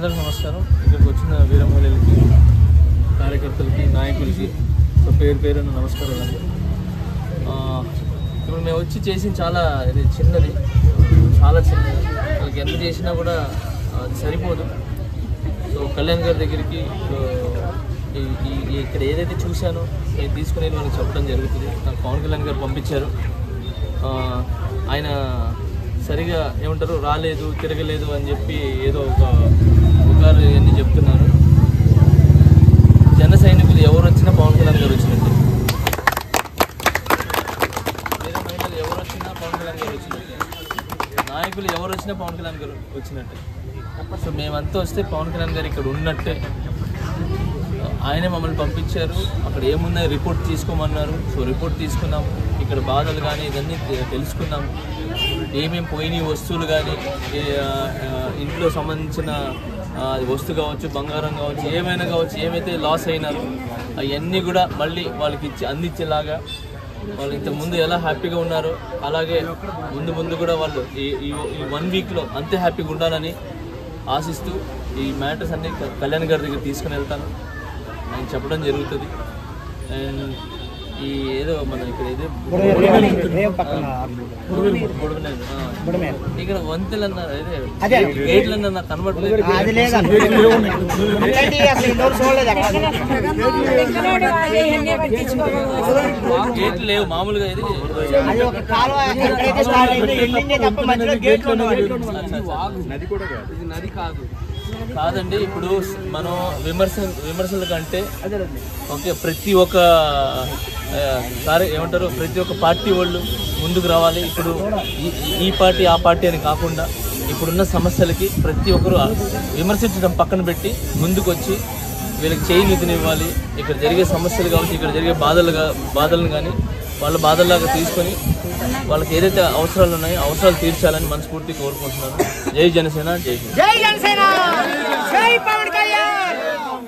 అందరికీ నమస్కారం ఇక్కడికి వచ్చిన వీరమహిళలకి కార్యకర్తలకి నాయకులకి సో పేరు పేరున నమస్కారం అండి ఆ, ఇప్పుడు మేము వచ్చి చేసిన చాలా ఇది చిన్నది చాలా చిన్నది వాళ్ళకి ఎంత చేసినా కూడా అది సరిపోదు సో కళ్యాణ్ గారి దగ్గరికి సో ఈ- ఈ- ఈ ఇక్కడ ఏదైతే చూశానో నేను తీసుకుని వెళ్ళి వాళ్ళకి చెప్పడం జరుగుతుంది నాకు పవన్ కళ్యాణ్ గారు పంపించారు ఆ, ఆయన సరిగా ఏమంటారు రాలేదు తిరగలేదు అని చెప్పి ఏదో ఒక పుకారు ఇవన్నీ చెప్తున్నారు జన సైనికులు ఎవరు వచ్చినా పవన్ కళ్యాణ్ గారు వచ్చినట్టే వేరే మహిళలు ఎవరు వచ్చినా పవన్ కళ్యాణ్ గారు వచ్చినట్టే నాయకులు ఎవరు వచ్చినా పవన్ కళ్యాణ్ గారు వచ్చినట్టే సో మేమంతా వస్తే పవన్ కళ్యాణ్ గారు ఇక్కడ ఉన్నట్టే ఆయనే మమ్మల్ని పంపించారు అక్కడ ఏమున్నాయి రిపోర్ట్ తీసుకోమన్నారు సో రిపోర్ట్ తీసుకున్నాము ఇక్కడ బాధలు కానీ ఇవన్నీ తె- తెలుసుకున్నాము ఏమేమి పోయినాయి వస్తువులు కానీ ఇంట్లో సంబంధించిన ఆ, వస్తు కావచ్చు బంగారం కావచ్చు ఏమైనా కావచ్చు ఏమైతే లాస్ అయినారో అవన్నీ కూడా మళ్ళీ వాళ్ళకి ఇచ్చి అందించేలాగా వాళ్ళు ఇంతకు ముందు ఎలా హ్యాపీగా ఉన్నారో అలాగే ముందు ముందు కూడా వాళ్ళు ఈ ఈ- ఈ వన్ వీక్లో అంతే హ్యాపీగా ఉండాలని ఆశిస్తూ ఈ మ్యాటర్స్ అన్ని క- కళ్యాణ్ గారి దగ్గర తీసుకుని వెళ్తాను ఆయన చెప్పడం జరుగుతుంది అండ్ ఈ ఏదో మన ఇక్కడ ఏదో బుడమనేరు, ఆ. ఇక్కడ వంతెలు అన్నారు అదే గేట్లు అన్నారు నాకు కనబడలేదు అది లేదండి ఇట్లాంటివి అసలు ఇంతవరకు చూడలేదు అక్కడ గేట్లు లేవు మామూలుగా ఇది అది ఒక కాలువ ఎక్కడైతే స్టార్ట్ అయింది వెళ్ళిందే తప్ప మధ్యలో గేట్లు ఉండవు నది కాదు కాదండి ఇప్పుడు మనం విమర్శ విమర్శల కంటే ఓకే ప్రతి ఒక్క ఆ, కార్య ఏమంటారు ప్రతి ఒక్క పార్టీ వాళ్ళు ముందుకు రావాలి ఇప్పుడు ఈ- ఈ పార్టీ ఆ పార్టీ అని కాకుండా ఇప్పుడున్న సమస్యలకి ప్రతి ఒక్కరు విమర్శించడం పక్కన పెట్టి ముందుకు వచ్చి వీళ్ళకి చేయి నిధినివ్వాలి ఇక్కడ జరిగే సమస్యలు కావచ్చు ఇక్కడ జరిగే బాధలు గా- బాధలను కానీ వాళ్ళ బాధల్లాగా తీసుకొని వాళ్ళకి ఏదైతే అవసరాలు ఉన్నాయో అవసరాలు తీర్చాలని మనస్ఫూర్తి కోరుకుంటున్నాను జై జనసేన జై హింద్ జై జనసేన జై పవన్ కళ్యాణ్